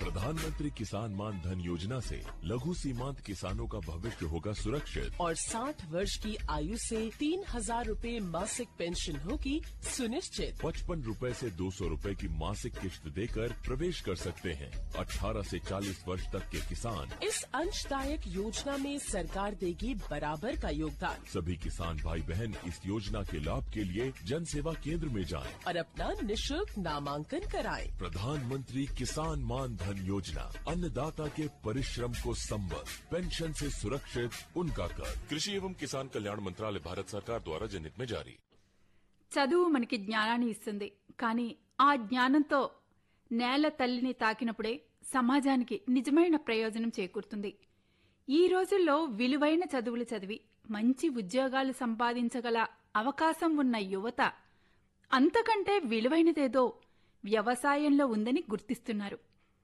प्रधानमंत्री किसान मान धन योजना से लघु सीमांत किसानों का भविष्य होगा सुरक्षित और 60 वर्ष की आयु से तीन हजार रूपए मासिक पेंशन होगी सुनिश्चित पचपन रूपए से दो सौ रूपए की मासिक किश्त देकर प्रवेश कर सकते हैं 18 से 40 वर्ष तक के किसान इस अंशदायक योजना में सरकार देगी बराबर का योगदान सभी किसान भाई बहन इस योजना के लाभ के लिए जन सेवा केंद्र में जाएं। और अपना निशुल्क नामांकन कराएं। प्रधानमंत्री किसान मान धन योजना अन्नदाता के परिश्रम को संबल पेंशन से सुरक्षित उनका कर कृषि एवं किसान कल्याण मंत्रालय भारत सरकार द्वारा जनहित में जारी చదువు మనకి జ్ఞానాన్ని ఇస్తుంది కానీ ఆ జ్ఞానంతో నేల తల్లిని తాకినప్పుడే సమాజానికి నిజమైన ప్రయోజనం చేకూరుతుంది ఈ రోజుల్లో విలువైన చదువులు చదివి మంచి ఉద్యోగాలు సంపాదించగల అవకాశం ఉన్న యువత అంతకంటే విలువైనదేదో వ్యవసాయంలో ఉందని గుర్తిస్తున్నారు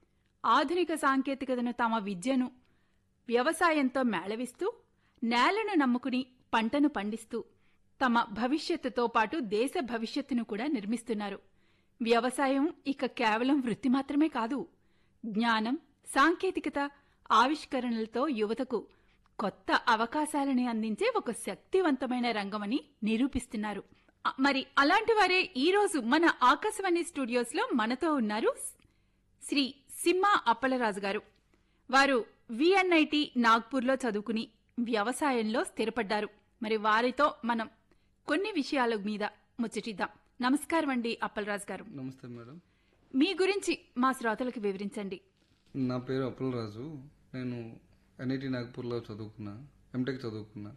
ఆధునిక సాంకేతికతను తమ విద్యను వ్యవసాయంతో మేళవిస్తూ నేలను నమ్ముకుని పంటను పండిస్తూ తమ భవిష్యత్తుతో పాటు దేశ భవిష్యత్తును కూడా నిర్మిస్తున్నారు వ్యవసాయం ఇక కేవలం వృత్తి మాత్రమే కాదు జ్ఞానం సాంకేతికత ఆవిష్కరణలతో యువతకు కొత్త అవకాశాలని అందించే ఒక శక్తివంతమైన రంగమని నిరూపిస్తున్నారు అ- మరి అలాంటి వారే ఈ రోజు మన ఆకాశవాణి స్టూడియోస్ లో మనతో ఉన్నారు శ్రీ సింహ అప్పలరాజు గారు వారు విఎన్ఐటి నాగ్పూర్లో చదువుకుని వ్యవసాయంలో స్థిరపడ్డారు మరి వారితో మనం కొన్ని విషయాల మీద ముచ్చటిద్దాం నమస్కారం అండి అప్పలరాజు గారు నమస్తే మేడం మీ గురించి మా శ్రోతలకు వివరించండి నా పేరు అప్పులరాజు నేను ఎన్ఐటి నాగపూర్లో చదువుకున్నా ఎంటెక్ చదువుకున్నా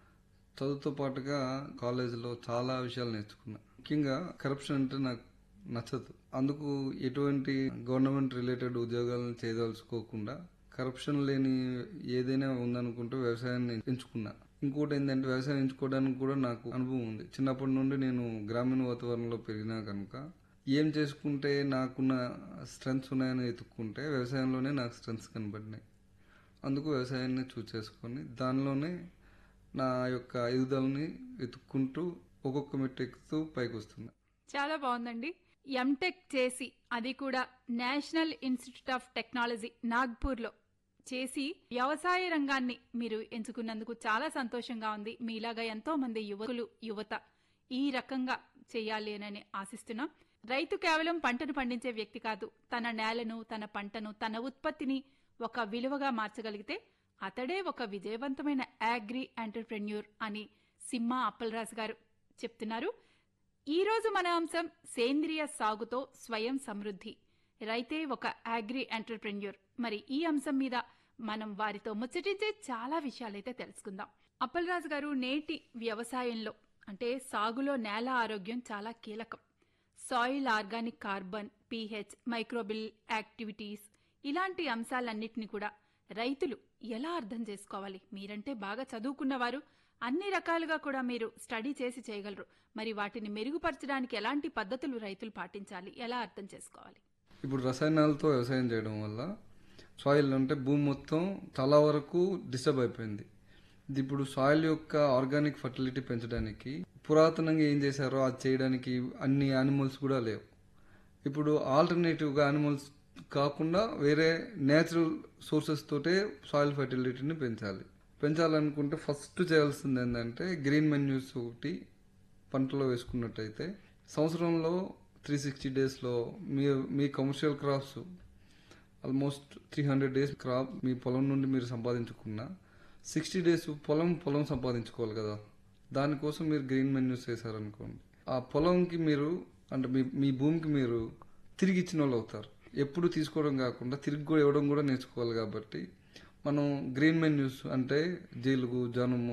చదువుతో పాటుగా కాలేజీలో చాలా విషయాలు నేర్చుకున్నా ముఖ్యంగా కరప్షన్ అంటే నాకు నచ్చదు అందుకు ఎటువంటి గవర్నమెంట్ రిలేటెడ్ ఉద్యోగాలను చేయదలుచుకోకుండా కరప్షన్ లేని ఏదైనా ఉందనుకుంటే వ్యవసాయాన్ని ఎంచుకున్నా ఇంకోటి ఏంటంటే వ్యవసాయం ఎంచుకోవడానికి కూడా నాకు అనుభవం ఉంది చిన్నప్పటి నుండి నేను గ్రామీణ వాతావరణంలో పెరిగినా కనుక ఏం చేసుకుంటే నాకున్న స్ట్రెంగ్స్ ఉన్నాయని వెతుక్కుంటే వ్యవసాయంలోనే నాకు స్ట్రెంగ్స్ కనబడినాయి అందుకు వ్యవసాయాన్ని చూస్ చేసుకొని దానిలోనే నా యొక్క ఎదుగుదలని వెతుక్కుంటూ ఒక్కొక్క మెట్టు ఎక్కుతూ పైకి వస్తున్నా చాలా బాగుందండి ఎంటెక్ చేసి అది కూడా నేషనల్ ఇన్స్టిట్యూట్ ఆఫ్ టెక్నాలజీ నాగ్పూర్లో చేసి వ్యవసాయ రంగాన్ని మీరు ఎంచుకున్నందుకు చాలా సంతోషంగా ఉంది మీలాగా ఎంతో మంది యువకులు యువత ఈ రకంగా చేయాలి అని ఆశిస్తున్నాం రైతు కేవలం పంటను పండించే వ్యక్తి కాదు తన నేలను తన పంటను తన ఉత్పత్తిని ఒక విలువగా మార్చగలిగితే అతడే ఒక విజయవంతమైన అగ్రి ఎంటర్ప్రెన్యూర్ అని సింహ అప్పలరాజు గారు చెప్తున్నారు ఈ రోజు మన అంశం సేంద్రియ సాగుతో స్వయం సమృద్ధి రైతే ఒక అగ్రి ఎంటర్ప్రెన్యూర్ మరి ఈ అంశం మీద మనం వారితో ముచ్చటించే చాలా విషయాలైతే తెలుసుకుందాం అప్పలరాజు గారు నేటి వ్యవసాయంలో అంటే సాగులో నేల ఆరోగ్యం చాలా కీలకం soil organic carbon pH microbial activities ఇలాంటి అంశాలన్నిటిని కూడా రైతులు ఎలా అర్థం చేసుకోవాలి మీరంటే బాగా చదువుకున్నవారు అన్ని రకాలుగా కూడా మీరు స్టడీ చేసి చేయగలరు మరి వాటిని మెరుగుపరచడానికి ఎలాంటి పద్ధతులు రైతులు పాటించాలి ఎలా అర్థం చేసుకోవాలి ఇప్పుడు రసాయనాలతో వ్యవసాయం చేయడం వల్ల సాయిల్ అంటే భూమి మొత్తం చాలా వరకు డిస్టర్బ్ అయిపోయింది ఇది ఇప్పుడు సాయిల్ యొక్క ఆర్గానిక్ ఫర్టిలిటీ పెంచడానికి పురాతనంగా ఏం చేశారో అది చేయడానికి అన్ని యానిమల్స్ కూడా లేవు ఇప్పుడు ఆల్టర్నేటివ్గా యానిమల్స్ కాకుండా వేరే నేచురల్ సోర్సెస్ తోటే సాయిల్ ఫర్టిలిటీని పెంచాలి పెంచాలనుకుంటే ఫస్ట్ చేయాల్సింది ఏంటంటే గ్రీన్ మెన్యూస్ ఒకటి పంటలో వేసుకున్నట్టయితే సంవత్సరంలో త్రీ సిక్స్టీ డేస్లో మీ మీ commercial crops almost three hundred days crop మీ పొలం నుండి మీరు సంపాదించుకున్న సిక్స్టీ డేస్ పొలం పొలం సంపాదించుకోవాలి కదా దానికోసం మీరు గ్రీన్ మెన్యూస్ వేసారనుకోండి ఆ పొలంకి మీరు అంటే మీ మీ భూమికి మీరు తిరిగి ఇచ్చిన వాళ్ళు అవుతారు ఎప్పుడు తీసుకోవడం కాకుండా తిరిగి కూడా ఇవ్వడం కూడా నేర్చుకోవాలి కాబట్టి మనం గ్రీన్ మెన్యూస్ అంటే జీలుగు జనుము